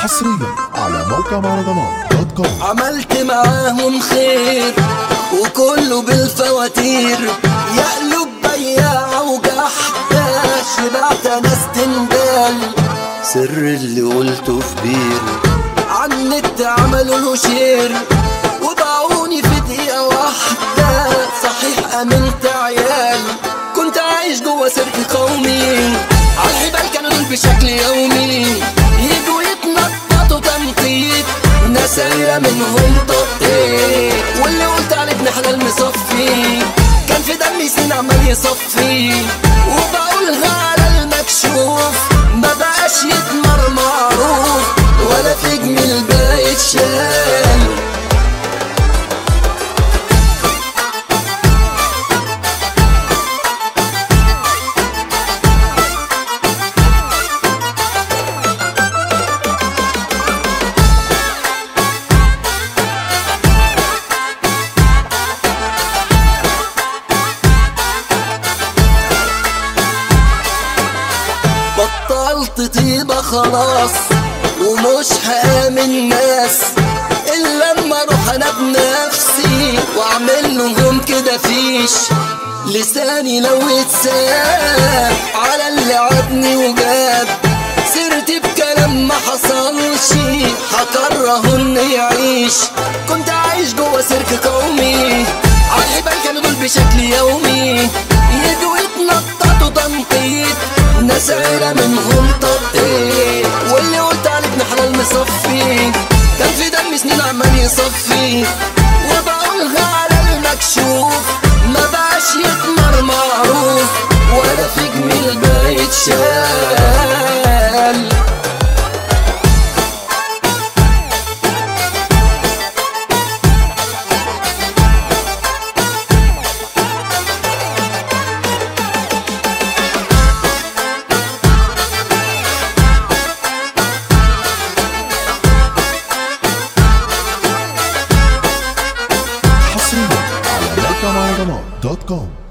حصريا على موقع مهرجانات دوت كوم عملت معاهم خير وكله بالفواتير يقلب بياع وجحدة شبعت ناس تندال سر اللي قلته في بير عن النت عملوا له شير وباعوني في دقيقة واحدة صحيح أمنت عيال كنت عايش جوا سيرك قومي عالحبال كانوا دول بشكل يومي يجوا يتنططوا تنطيط ناس قايلة منهم طقيت واللي قلت عليه ابن حلال مصفي كان في دمي سنين عمال يصفي وبقولها على المكشوف ما بقاش يتمر معروف ولا في جميل بقى يتشال بطلت طيبة خلاص ومش هآمن ناس إلا لما أروح أنا بنفسي وأعمل لهم كده فيش لساني لو اتساب على اللي عدني وجاب سيرتي بكلام ما حصلش هكرهه انه يعيش كنت عايش جوا سيرك قومي عالحبال كانوا دول بشكل يومي يجوا يتنططوا تنطيط ناس عيلة منهم طقيت واللي قلت عليه ابن حلال مصفي كان في دمي سنين عمال يصفي وبقولها على المكشوف ما بقاش يتمر معروف ولا في جميل بقى يتشال حصريا على موقع مهرجانات دوت كوم